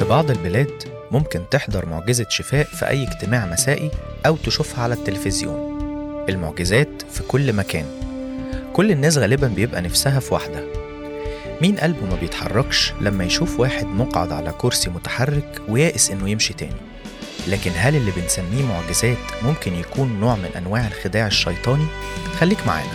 بعض البلاد ممكن تحضر معجزة شفاء في أي اجتماع مسائي أو تشوفها على التلفزيون المعجزات في كل مكان كل الناس غالبا بيبقى نفسها في واحدة مين قلبه ما بيتحركش لما يشوف واحد مقعد على كرسي متحرك ويائس إنه يمشي تاني لكن هل اللي بنسميه معجزات ممكن يكون نوع من أنواع الخداع الشيطاني؟ خليك معانا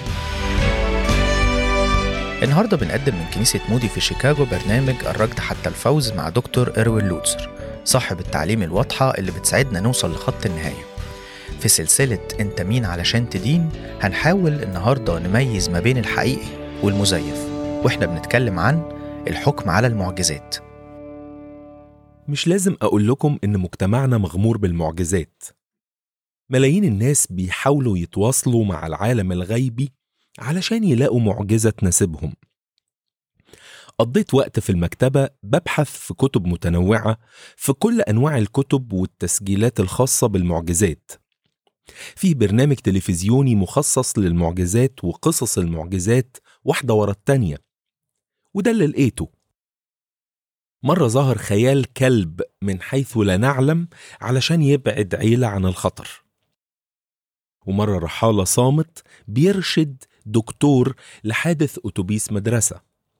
النهارده بنقدم من كنيسة مودي في شيكاغو برنامج الركض حتى الفوز مع دكتور إروين لوتسر صاحب التعليم الواضحة اللي بتساعدنا نوصل لخط النهاية في سلسلة أنت مين علشان تدين هنحاول النهاردة نميز ما بين الحقيقي والمزيف وإحنا بنتكلم عن الحكم على المعجزات مش لازم أقول لكم إن مجتمعنا مغمور بالمعجزات ملايين الناس بيحاولوا يتواصلوا مع العالم الغيبي علشان يلاقوا معجزة تناسبهم قضيت وقت في المكتبة ببحث في كتب متنوعة في كل أنواع الكتب والتسجيلات الخاصة بالمعجزات في برنامج تلفزيوني مخصص للمعجزات وقصص المعجزات واحدة ورا التانية وده اللي لقيته مرة ظهر خيال كلب من حيث لا نعلم علشان يبعد عيلة عن الخطر ومرة رحالة صامت بيرشد دكتور لحادث أتوبيس مدرسة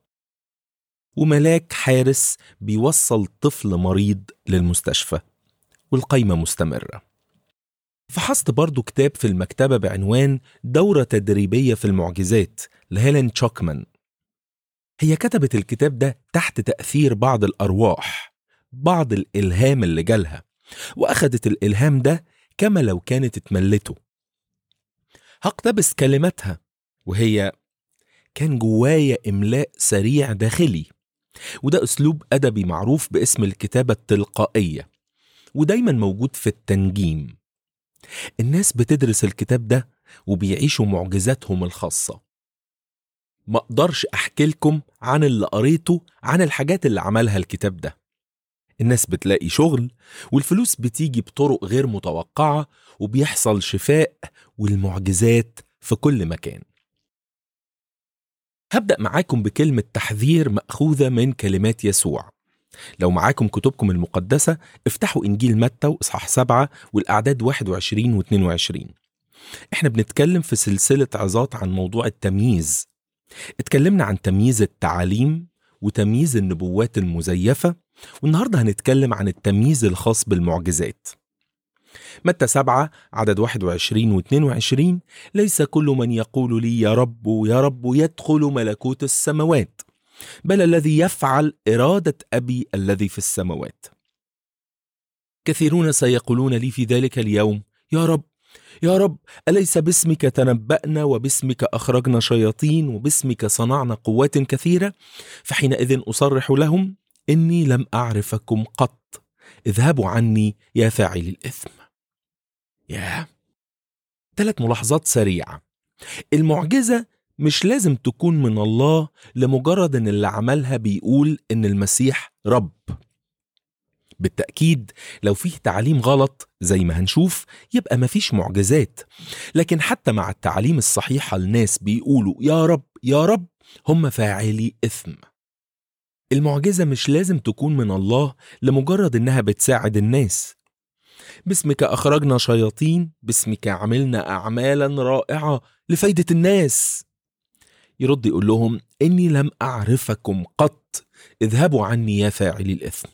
وملاك حارس بيوصل طفل مريض للمستشفى والقايمة مستمرة فحصت برضو كتاب في المكتبة بعنوان دورة تدريبية في المعجزات لهيلين تشوكمان هي كتبت الكتاب ده تحت تأثير بعض الأرواح بعض الإلهام اللي جالها وأخدت الإلهام ده كما لو كانت اتملته هقتبس كلماتها وهي كان جوايا إملاء سريع داخلي وده أسلوب أدبي معروف باسم الكتابة التلقائية ودايما موجود في التنجيم الناس بتدرس الكتاب ده وبيعيشوا معجزاتهم الخاصة ما اقدرش احكي لكم عن اللي قريته عن الحاجات اللي عملها الكتاب ده الناس بتلاقي شغل والفلوس بتيجي بطرق غير متوقعة وبيحصل شفاء والمعجزات في كل مكان هبدأ معاكم بكلمة تحذير مأخوذة من كلمات يسوع لو معاكم كتبكم المقدسة افتحوا إنجيل متى وإصحاح سبعة والأعداد 21 و 22 احنا بنتكلم في سلسلة عظات عن موضوع التمييز اتكلمنا عن تمييز التعاليم وتمييز النبوات المزيفة والنهاردة هنتكلم عن التمييز الخاص بالمعجزات متى سبعة عدد 21 و 22 ليس كل من يقول لي يا رب يا رب يدخل ملكوت السماوات بل الذي يفعل إرادة أبي الذي في السماوات كثيرون سيقولون لي في ذلك اليوم يا رب يا رب أليس باسمك تنبأنا وباسمك أخرجنا شياطين وباسمك صنعنا قوات كثيرة فحينئذ أصرح لهم إني لم أعرفكم قط اذهبوا عني يا فاعلي الإثم يا ثلاث ملاحظات سريعة المعجزة مش لازم تكون من الله لمجرد ان اللي عملها بيقول ان المسيح رب بالتأكيد لو فيه تعليم غلط زي ما هنشوف يبقى مفيش معجزات لكن حتى مع التعليم الصحيحة الناس بيقولوا يا رب يا رب هم فاعلي إثم المعجزة مش لازم تكون من الله لمجرد إنها بتساعد الناس باسمك أخرجنا شياطين باسمك عملنا أعمالا رائعة لفايدة الناس يرد يقول لهم إني لم أعرفكم قط اذهبوا عني يا فاعلي الإثم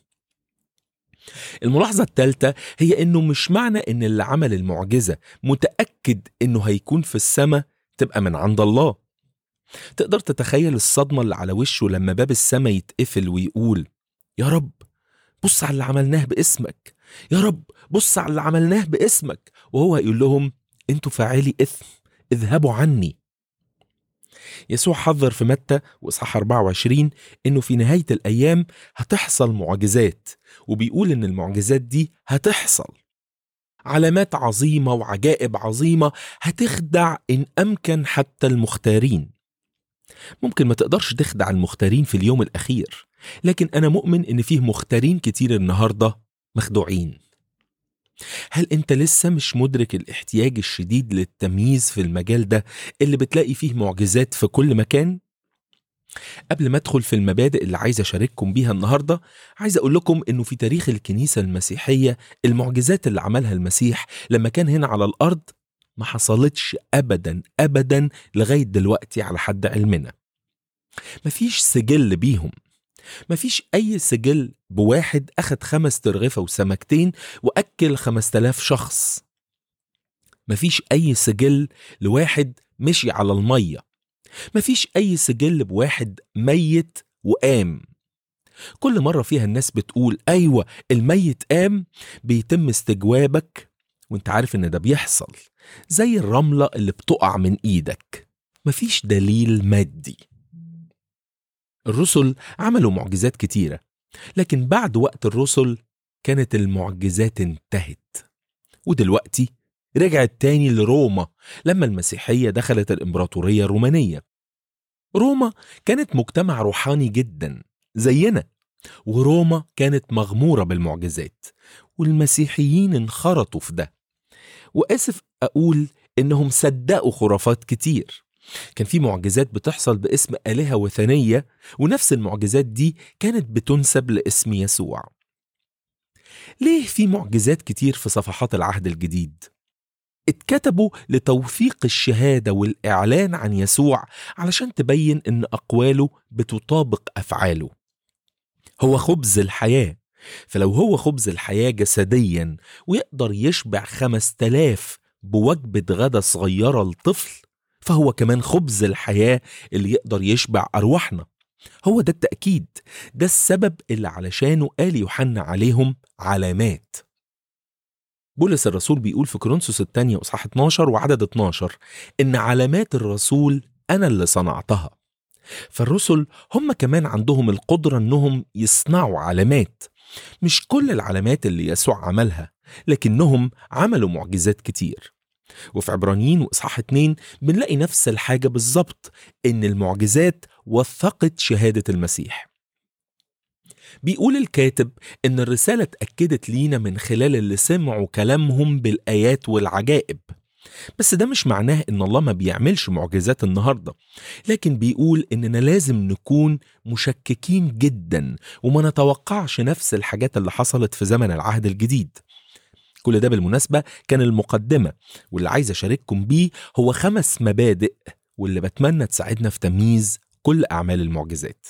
الملاحظة الثالثة هي إنه مش معنى إن اللي عمل المعجزة متأكد إنه هيكون في السماء تبقى من عند الله تقدر تتخيل الصدمة اللي على وشه لما باب السماء يتقفل ويقول يا رب بص على اللي عملناه باسمك يا رب بص على اللي عملناه باسمك وهو يقول لهم انتوا فاعلي اثم اذهبوا عني يسوع حذر في متى واصحاح 24 انه في نهايه الايام هتحصل معجزات وبيقول ان المعجزات دي هتحصل علامات عظيمه وعجائب عظيمه هتخدع ان امكن حتى المختارين ممكن ما تقدرش تخدع المختارين في اليوم الاخير لكن انا مؤمن ان فيه مختارين كتير النهارده مخدوعين هل انت لسه مش مدرك الاحتياج الشديد للتمييز في المجال ده اللي بتلاقي فيه معجزات في كل مكان قبل ما ادخل في المبادئ اللي عايز اشارككم بيها النهارده عايز اقول لكم انه في تاريخ الكنيسه المسيحيه المعجزات اللي عملها المسيح لما كان هنا على الارض ما حصلتش ابدا ابدا لغايه دلوقتي على حد علمنا مفيش سجل بيهم مفيش أي سجل بواحد أخد خمس ترغفة وسمكتين وأكل خمس تلاف شخص مفيش أي سجل لواحد مشي على المية مفيش أي سجل بواحد ميت وقام كل مرة فيها الناس بتقول أيوة الميت قام بيتم استجوابك وانت عارف ان ده بيحصل زي الرملة اللي بتقع من ايدك مفيش دليل مادي الرسل عملوا معجزات كتيرة لكن بعد وقت الرسل كانت المعجزات انتهت ودلوقتي رجعت تاني لروما لما المسيحية دخلت الإمبراطورية الرومانية روما كانت مجتمع روحاني جدا زينا وروما كانت مغمورة بالمعجزات والمسيحيين انخرطوا في ده وآسف أقول إنهم صدقوا خرافات كتير كان في معجزات بتحصل باسم آلهة وثنية ونفس المعجزات دي كانت بتنسب لاسم يسوع ليه في معجزات كتير في صفحات العهد الجديد؟ اتكتبوا لتوثيق الشهادة والإعلان عن يسوع علشان تبين إن أقواله بتطابق أفعاله هو خبز الحياة فلو هو خبز الحياة جسديا ويقدر يشبع خمس تلاف بوجبة غدا صغيرة لطفل فهو كمان خبز الحياة اللي يقدر يشبع أرواحنا هو ده التأكيد ده السبب اللي علشانه قال يوحنا عليهم علامات بولس الرسول بيقول في كورنثوس الثانية وإصحاح 12 وعدد 12 إن علامات الرسول أنا اللي صنعتها فالرسل هم كمان عندهم القدرة إنهم يصنعوا علامات مش كل العلامات اللي يسوع عملها لكنهم عملوا معجزات كتير وفي عبرانيين وإصحاح 2 بنلاقي نفس الحاجة بالظبط إن المعجزات وثقت شهادة المسيح بيقول الكاتب إن الرسالة اتأكدت لينا من خلال اللي سمعوا كلامهم بالآيات والعجائب بس ده مش معناه إن الله ما بيعملش معجزات النهاردة لكن بيقول إننا لازم نكون مشككين جدا وما نتوقعش نفس الحاجات اللي حصلت في زمن العهد الجديد كل ده بالمناسبة كان المقدمة واللي عايز أشارككم بيه هو خمس مبادئ واللي بتمنى تساعدنا في تمييز كل أعمال المعجزات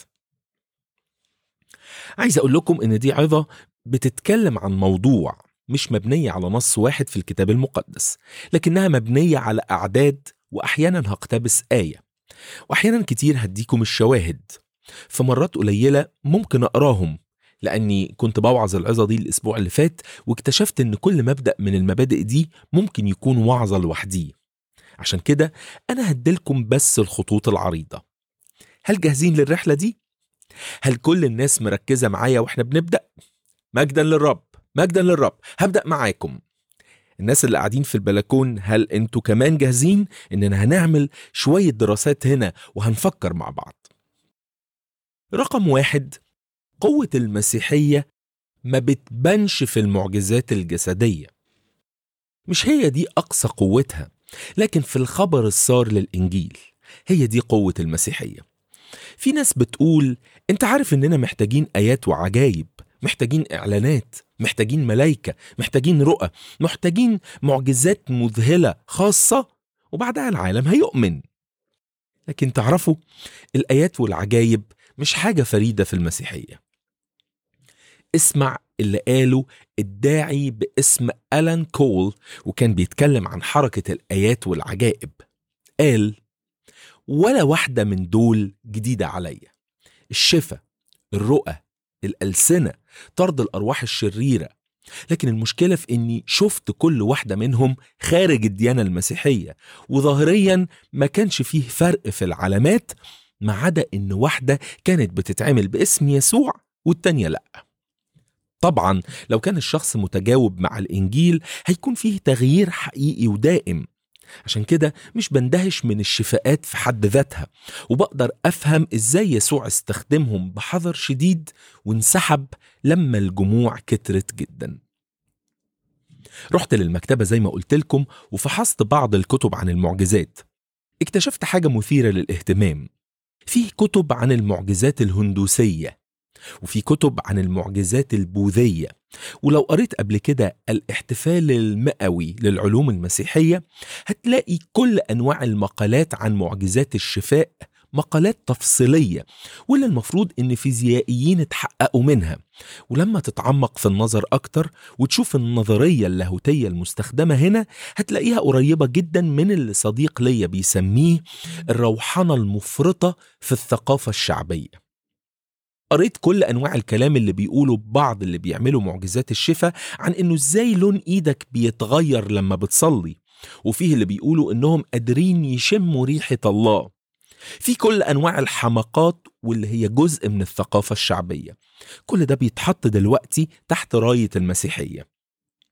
عايز أقول لكم إن دي عظة بتتكلم عن موضوع مش مبنية على نص واحد في الكتاب المقدس لكنها مبنية على أعداد وأحيانا هقتبس آية وأحيانا كتير هديكم الشواهد في مرات قليلة ممكن أقراهم لأني كنت بوعظ العظة دي الأسبوع اللي فات واكتشفت إن كل مبدأ من المبادئ دي ممكن يكون وعظة لوحديه عشان كده أنا هديلكم بس الخطوط العريضة هل جاهزين للرحلة دي؟ هل كل الناس مركزة معايا وإحنا بنبدأ؟ مجدا للرب مجدا للرب هبدأ معاكم الناس اللي قاعدين في البلكون هل انتوا كمان جاهزين اننا هنعمل شوية دراسات هنا وهنفكر مع بعض رقم واحد قوة المسيحية ما بتبانش في المعجزات الجسدية مش هي دي أقصى قوتها لكن في الخبر السار للإنجيل هي دي قوة المسيحية في ناس بتقول انت عارف اننا محتاجين آيات وعجايب محتاجين إعلانات محتاجين ملايكة محتاجين رؤى محتاجين معجزات مذهلة خاصة وبعدها العالم هيؤمن لكن تعرفوا الآيات والعجايب مش حاجة فريدة في المسيحية اسمع اللي قاله الداعي باسم ألان كول وكان بيتكلم عن حركة الآيات والعجائب قال ولا واحدة من دول جديدة عليا الشفا الرؤى الألسنة طرد الأرواح الشريرة لكن المشكلة في إني شفت كل واحدة منهم خارج الديانة المسيحية وظاهريا ما كانش فيه فرق في العلامات ما عدا إن واحدة كانت بتتعمل باسم يسوع والتانية لأ طبعا لو كان الشخص متجاوب مع الإنجيل هيكون فيه تغيير حقيقي ودائم عشان كده مش بندهش من الشفاءات في حد ذاتها وبقدر أفهم إزاي يسوع استخدمهم بحذر شديد وانسحب لما الجموع كترت جدا رحت للمكتبة زي ما قلت لكم وفحصت بعض الكتب عن المعجزات اكتشفت حاجة مثيرة للاهتمام فيه كتب عن المعجزات الهندوسية وفي كتب عن المعجزات البوذية ولو قريت قبل كده الاحتفال المئوي للعلوم المسيحية هتلاقي كل أنواع المقالات عن معجزات الشفاء مقالات تفصيلية واللي المفروض إن فيزيائيين اتحققوا منها ولما تتعمق في النظر أكتر وتشوف النظرية اللاهوتية المستخدمة هنا هتلاقيها قريبة جدا من اللي صديق ليا بيسميه الروحنة المفرطة في الثقافة الشعبية قريت كل انواع الكلام اللي بيقوله بعض اللي بيعملوا معجزات الشفاء عن انه ازاي لون ايدك بيتغير لما بتصلي وفيه اللي بيقولوا انهم قادرين يشموا ريحه الله في كل انواع الحماقات واللي هي جزء من الثقافه الشعبيه كل ده بيتحط دلوقتي تحت رايه المسيحيه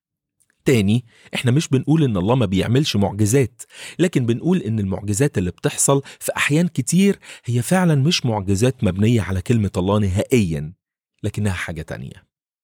تاني احنا مش بنقول ان الله ما بيعملش معجزات لكن بنقول ان المعجزات اللي بتحصل في احيان كتير هي فعلا مش معجزات مبنية على كلمة الله نهائيا لكنها حاجة تانية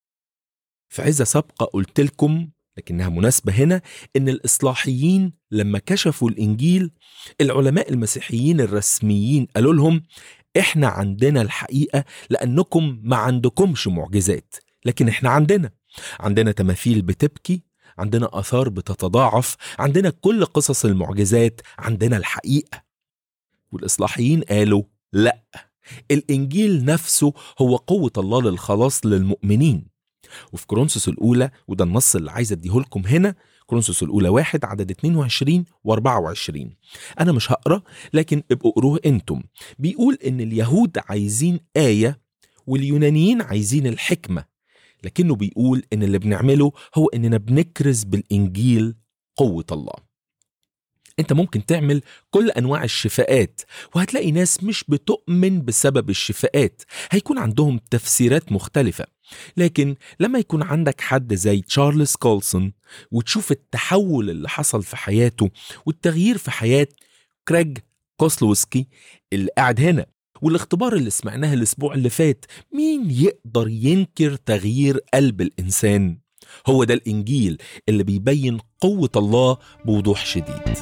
في عزة سابقة قلت لكم لكنها مناسبة هنا إن الإصلاحيين لما كشفوا الإنجيل العلماء المسيحيين الرسميين قالوا لهم إحنا عندنا الحقيقة لأنكم ما عندكمش معجزات لكن إحنا عندنا عندنا تماثيل بتبكي عندنا آثار بتتضاعف عندنا كل قصص المعجزات عندنا الحقيقة والإصلاحيين قالوا لا الإنجيل نفسه هو قوة الله للخلاص للمؤمنين وفي كورنثوس الأولى وده النص اللي عايز أديهولكم هنا كورنثوس الأولى واحد عدد 22 و 24 أنا مش هقرأ لكن ابقوا قروه أنتم بيقول إن اليهود عايزين آية واليونانيين عايزين الحكمة لكنه بيقول إن اللي بنعمله هو إننا بنكرز بالإنجيل قوة الله انت ممكن تعمل كل انواع الشفاءات وهتلاقي ناس مش بتؤمن بسبب الشفاءات هيكون عندهم تفسيرات مختلفة لكن لما يكون عندك حد زي تشارلز كولسون وتشوف التحول اللي حصل في حياته والتغيير في حياة كريج كوسلوسكي اللي قاعد هنا والاختبار اللي سمعناه الاسبوع اللي فات مين يقدر ينكر تغيير قلب الانسان هو ده الانجيل اللي بيبين قوه الله بوضوح شديد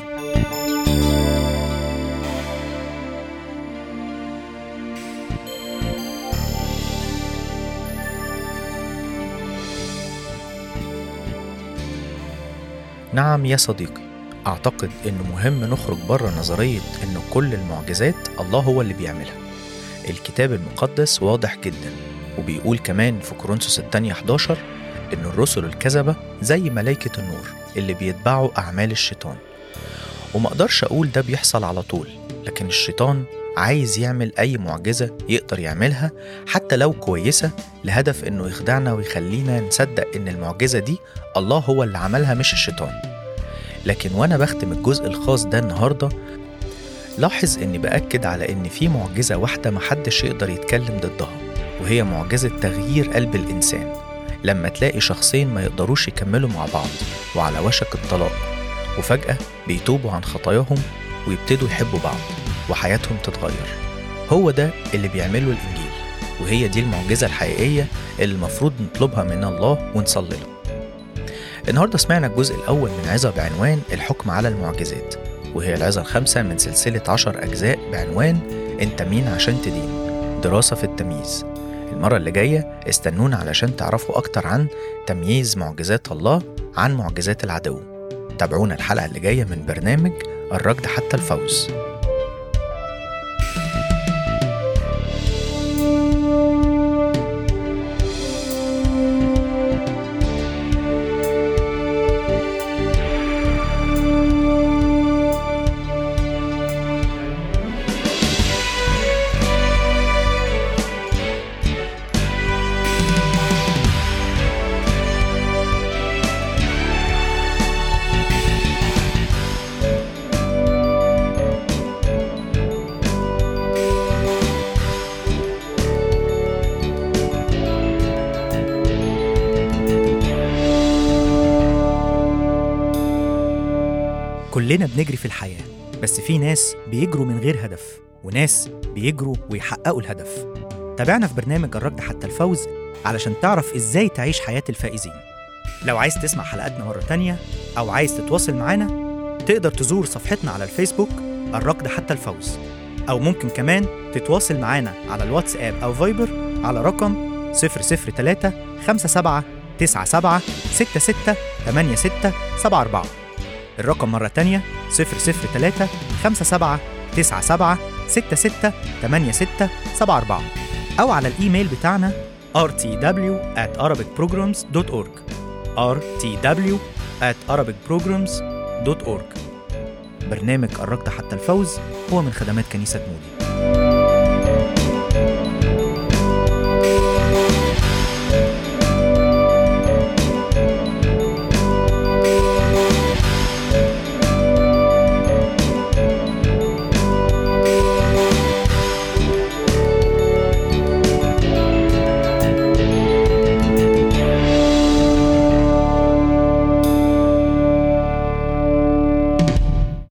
نعم يا صديقي أعتقد إنه مهم نخرج بره نظرية إن كل المعجزات الله هو اللي بيعملها الكتاب المقدس واضح جدا وبيقول كمان في كورنثوس الثانية 11 إن الرسل الكذبة زي ملائكة النور اللي بيتبعوا أعمال الشيطان وما أقدرش أقول ده بيحصل على طول لكن الشيطان عايز يعمل أي معجزة يقدر يعملها حتى لو كويسة لهدف إنه يخدعنا ويخلينا نصدق إن المعجزة دي الله هو اللي عملها مش الشيطان لكن وأنا بختم الجزء الخاص ده النهاردة لاحظ إني بأكد على إن في معجزة واحدة محدش يقدر يتكلم ضدها وهي معجزة تغيير قلب الإنسان لما تلاقي شخصين ما يقدروش يكملوا مع بعض وعلى وشك الطلاق وفجأة بيتوبوا عن خطاياهم ويبتدوا يحبوا بعض وحياتهم تتغير هو ده اللي بيعمله الإنجيل وهي دي المعجزة الحقيقية اللي المفروض نطلبها من الله ونصلي له النهاردة سمعنا الجزء الأول من عظة بعنوان الحكم على المعجزات وهي العظة الخامسة من سلسلة عشر أجزاء بعنوان أنت مين عشان تدين دراسة في التمييز المرة اللي جاية استنونا علشان تعرفوا أكتر عن تمييز معجزات الله عن معجزات العدو تابعونا الحلقة اللي جاية من برنامج الركض حتى الفوز كلنا بنجري في الحياة بس في ناس بيجروا من غير هدف وناس بيجروا ويحققوا الهدف تابعنا في برنامج الركض حتى الفوز علشان تعرف ازاي تعيش حياة الفائزين لو عايز تسمع حلقاتنا مرة تانية أو عايز تتواصل معانا تقدر تزور صفحتنا على الفيسبوك الركض حتى الفوز أو ممكن كمان تتواصل معانا على الواتساب أو فايبر على رقم 003 57 97 66 86 74 الرقم مرة تانية 003 57 97 66 86 74 أو على الإيميل بتاعنا rtw at arabicprograms.org rtw at arabicprograms.org برنامج قربت حتى الفوز هو من خدمات كنيسة مودي